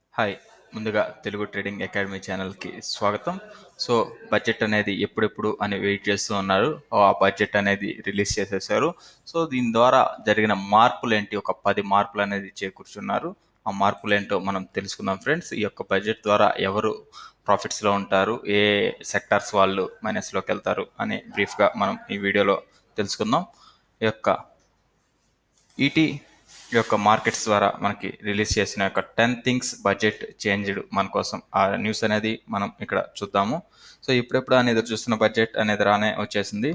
hi ముందుగా Telugu trading academy ఛానల్కి స్వాగతం సో బడ్జెట్ అనేది ఎప్పుడెప్పుడు అని వెయిట్ చేస్తూ ఉన్నారు ఆ బడ్జెట్ అనేది రిలీజ్ చేసేసారు సో దీని ద్వారా జరిగిన మార్పులు ఏంటి ఒక పది మార్పులు అనేది చేకూర్చున్నారు ఆ మార్పులు ఏంటో మనం తెలుసుకుందాం ఫ్రెండ్స్ ఈ యొక్క బడ్జెట్ ద్వారా ఎవరు ప్రాఫిట్స్లో ఉంటారు ఏ సెక్టార్స్ వాళ్ళు మైనస్లోకి వెళ్తారు అని బ్రీఫ్గా మనం ఈ వీడియోలో తెలుసుకుందాం ఈ యొక్క ఈటీ యొక్క మార్కెట్స్ ద్వారా మనకి రిలీజ్ చేసిన యొక్క టెన్ థింగ్స్ బడ్జెట్ చేంజ్డ్ మన కోసం ఆ న్యూస్ అనేది మనం ఇక్కడ చూద్దాము సో ఇప్పుడెప్పుడు అనేది చూస్తున్న బడ్జెట్ అనేది రానే వచ్చేసింది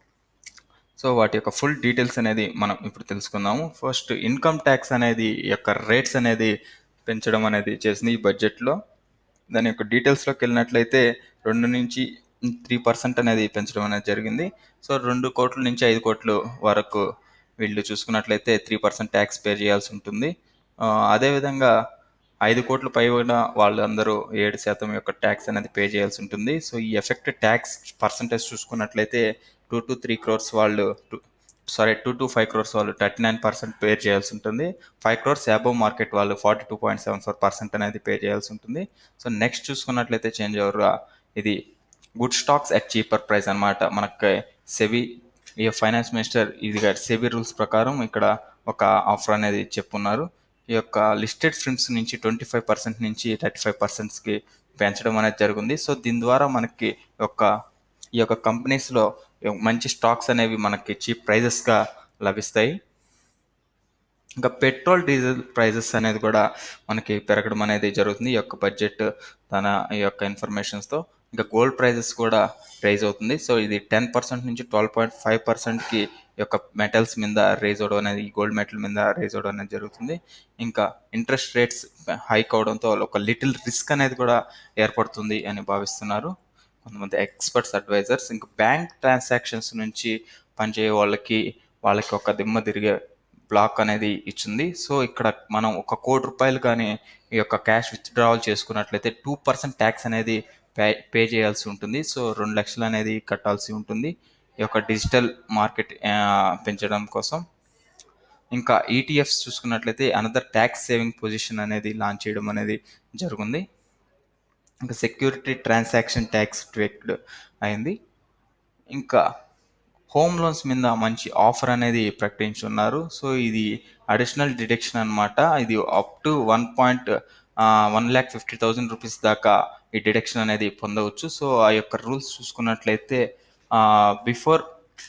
సో వాటి యొక్క ఫుల్ డీటెయిల్స్ అనేది మనం ఇప్పుడు తెలుసుకుందాము ఫస్ట్ ఇన్కమ్ ట్యాక్స్ అనేది ఈ యొక్క రేట్స్ అనేది పెంచడం అనేది చేసింది ఈ బడ్జెట్లో దాని యొక్క డీటెయిల్స్లోకి వెళ్ళినట్లయితే రెండు నుంచి త్రీ పర్సెంట్ అనేది పెంచడం అనేది జరిగింది సో రెండు కోట్ల నుంచి ఐదు కోట్ల వరకు వీళ్ళు చూసుకున్నట్లయితే త్రీ పర్సెంట్ ట్యాక్స్ పే చేయాల్సి ఉంటుంది ఆ, అదేవిధంగా ఐదు కోట్ల పైన వాళ్ళందరూ ఏడు శాతం యొక్క ట్యాక్స్ అనేది పే చేయాల్సి ఉంటుంది సో ఈ ఎఫెక్ట్ ట్యాక్స్ పర్సంటేజ్ చూసుకున్నట్లయితే టూ టు త్రీ క్రోర్స్ వాళ్ళు sorry two to five crores వాళ్ళు థర్టీ నైన్ పర్సెంట్ పే చేయాల్సి ఉంటుంది ఫైవ్ క్రోర్స్ యాబో మార్కెట్ వాళ్ళు forty two point seven four percent అనేది పే చేయాల్సి ఉంటుంది సో నెక్స్ట్ చూసుకున్నట్లయితే చేంజ్ ఓవర్గా ఇది good stocks at cheaper price అన్నమాట మనకి సెబీ ఈ ఫైనాన్స్ మినిస్టర్ ఇది సెబీ రూల్స్ ప్రకారం ఇక్కడ ఒక ఆఫర్ అనేది చెప్పున్నారు ఈ యొక్క లిస్టెడ్ ఫిల్మ్స్ నుంచి ట్వంటీ ఫైవ్ పర్సెంట్ నుంచి థర్టీ ఫైవ్ పర్సెంట్స్కి పెంచడం అనేది జరుగుతుంది సో దీని ద్వారా మనకి ఒక ఈ యొక్క కంపెనీస్లో మంచి స్టాక్స్ అనేవి మనకి చీప్ ప్రైజెస్గా లభిస్తాయి ఇంకా పెట్రోల్ డీజిల్ ప్రైజెస్ అనేది కూడా మనకి పెరగడం అనేది జరుగుతుంది ఈ యొక్క బడ్జెట్ తన ఈ యొక్క ఇన్ఫర్మేషన్స్తో ఇంకా గోల్డ్ ప్రైజెస్ కూడా రైజ్ అవుతుంది సో ఇది టెన్ పర్సెంట్ నుంచి ట్వెల్వ్ పాయింట్ ఫైవ్ పర్సెంట్కి ఈ యొక్క మెటల్స్ మీద రైజ్ అవడం అనేది గోల్డ్ మెటల్ మీద రైజ్ అవడం అనేది జరుగుతుంది ఇంకా ఇంట్రెస్ట్ రేట్స్ హైక్ అవడంతో ఒక లిటిల్ రిస్క్ అనేది కూడా ఏర్పడుతుంది అని భావిస్తున్నారు కొంతమంది ఎక్స్పర్ట్స్ అడ్వైజర్స్ ఇంకా బ్యాంక్ ట్రాన్సాక్షన్స్ నుంచి పనిచేయే వాళ్ళకి వాళ్ళకి ఒక దిమ్మ తిరిగే బ్లాక్ అనేది ఇచ్చింది సో ఇక్కడ మనం ఒక కోటి రూపాయలు కానీ ఈ యొక్క క్యాష్ విత్డ్రావల్ చేసుకున్నట్లయితే టూ పర్సెంట్ ట్యాక్స్ అనేది పే పే చేయాల్సి ఉంటుంది సో రెండు లక్షలు అనేది కట్టాల్సి ఉంటుంది ఈ యొక్క డిజిటల్ మార్కెట్ ఆ, పెంచడం కోసం ఇంకా ఈటీఎఫ్స్ చూసుకున్నట్లయితే అనదర్ ట్యాక్స్ సేవింగ్ పొజిషన్ అనేది లాంచ్ చేయడం అనేది జరిగింది ఇంకా సెక్యూరిటీ ట్రాన్సాక్షన్ ట్యాక్స్ ట్వెక్డ్ అయింది ఇంకా హోమ్ లోన్స్ మీద మంచి ఆఫర్ అనేది ప్రకటించున్నారు సో ఇది అడిషనల్ డిడక్షన్ అన్నమాట ఇది up to one point one lakh fifty thousand rupees దాకా ఈ డిడక్షన్ అనేది పొందవచ్చు సో ఆ యొక్క రూల్స్ చూసుకున్నట్లయితే బిఫోర్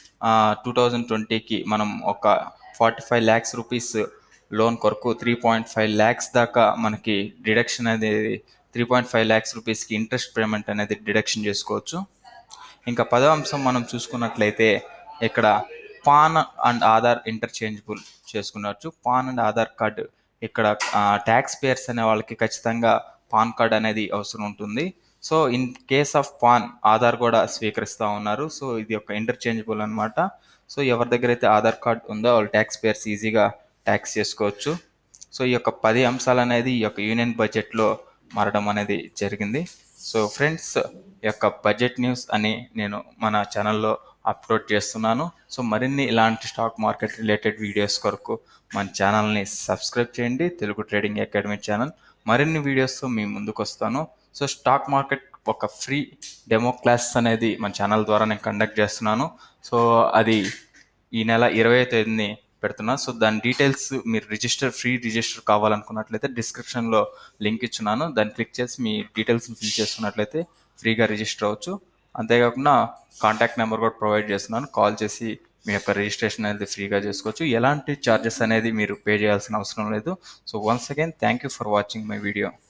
టూ థౌజండ్ ట్వంటీకి మనం ఒక forty five lakhs rupees loan కొరకు త్రీ పాయింట్ ఫైవ్ ల్యాక్స్ దాకా మనకి డిడక్షన్ అనేది త్రీ పాయింట్ ఫైవ్ ల్యాక్స్ రూపీస్కి ఇంట్రెస్ట్ పేమెంట్ అనేది డిడక్షన్ చేసుకోవచ్చు ఇంకా పదో అంశం మనం చూసుకున్నట్లయితే ఇక్కడ పాన్ అండ్ ఆధార్ ఇంటర్చేంజబుల్ చేసుకున్నచ్చు పాన్ అండ్ ఆధార్ కార్డు ఇక్కడ ట్యాక్స్ పేయర్స్ అనే వాళ్ళకి ఖచ్చితంగా పాన్ కార్డ్ అనేది అవసరం ఉంటుంది so in case of PAN Aadhaar కూడా స్వీకరిస్తూ ఉన్నారు సో ఇది ఒక ఇంటర్చేంజబుల్ అనమాట సో ఎవరి దగ్గర అయితే ఆధార్ కార్డ్ ఉందో వాళ్ళు ట్యాక్స్ పేయర్స్ ఈజీగా ట్యాక్స్ చేసుకోవచ్చు సో ఈ యొక్క పది అంశాలు అనేది ఈ యొక్క యూనియన్ బడ్జెట్లో మారడం అనేది జరిగింది సో ఫ్రెండ్స్ ఈ యొక్క బడ్జెట్ న్యూస్ అని నేను మన ఛానల్లో అప్లోడ్ చేస్తున్నాను సో మరిన్ని ఇలాంటి స్టాక్ మార్కెట్ రిలేటెడ్ వీడియోస్ కొరకు మన ఛానల్ని సబ్స్క్రైబ్ చేయండి తెలుగు ట్రేడింగ్ అకాడమీ ఛానల్ మరిన్ని వీడియోస్తో మీ ముందుకు వస్తాను సో స్టాక్ మార్కెట్ ఒక ఫ్రీ డెమో క్లాస్ అనేది మన ఛానల్ ద్వారా నేను కండక్ట్ చేస్తున్నాను సో అది ఈ నెల ఇరవై తేదీని పెడుతున్నా సో దాని డీటెయిల్స్ మీరు రిజిస్టర్ ఫ్రీ రిజిస్టర్ కావాలనుకున్నట్లయితే డిస్క్రిప్షన్లో లింక్ ఇచ్చున్నాను దాన్ని క్లిక్ చేసి మీ డీటెయిల్స్ని ఫిల్ చేసుకున్నట్లయితే ఫ్రీగా రిజిస్టర్ అవ్వచ్చు అంతేకాకుండా కాంటాక్ట్ నెంబర్ కూడా ప్రొవైడ్ చేస్తున్నాను కాల్ చేసి మీ యొక్క రిజిస్ట్రేషన్ అనేది ఫ్రీగా చేసుకోవచ్చు ఎలాంటి ఛార్జెస్ అనేది మీరు పే చేయాల్సిన అవసరం లేదు so once again thank you for watching my video